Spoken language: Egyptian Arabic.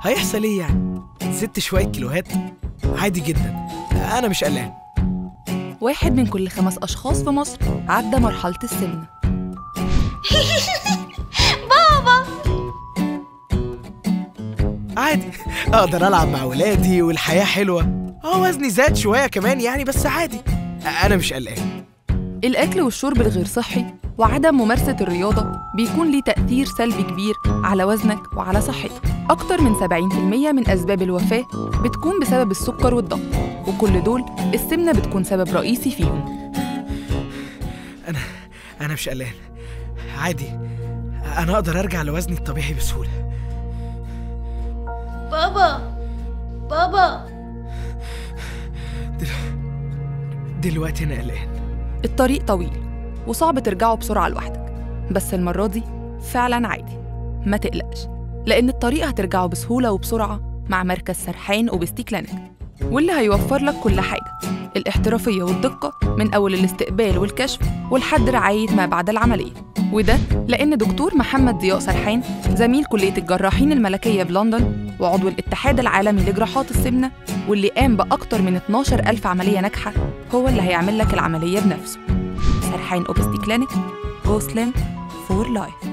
هيحصل ايه يعني زدت شويه كيلوهات عادي جدا انا مش قلقان واحد من كل خمس أشخاص في مصر عدى مرحلة السمنة عادي اقدر العب مع ولادي والحياه حلوه اه وزني زاد شويه كمان يعني بس عادي انا مش قلقان الأكل والشرب الغير صحي وعدم ممارسة الرياضة بيكون ليه تأثير سلبي كبير على وزنك وعلى صحتك أكتر من 70% من أسباب الوفاة بتكون بسبب السكر والضغط وكل دول السمنة بتكون سبب رئيسي فيهم انا انا مش قلقان عادي انا اقدر ارجع لوزني الطبيعي بسهوله بابا بابا دلوقتي انا قلقان الطريق طويل وصعب ترجعه بسرعة لوحدك بس المرة دي فعلا عادي ما تقلقش لأن الطريق هترجعه بسهولة وبسرعة مع مركز سرحان وبستي كلينيك واللي هيوفر لك كل حاجة الاحترافية والدقة من أول الاستقبال والكشف ولحد رعاية ما بعد العملية وده لأن دكتور محمد ضياء سرحان زميل كلية الجراحين الملكية بلندن وعضو الاتحاد العالمي لجراحات السمنة واللي قام بأكتر من 12 ألف عملية ناجحة هو اللي هيعمل لك العملية بنفسه سرحان أوبستي كلينيك جو سليم فور لايف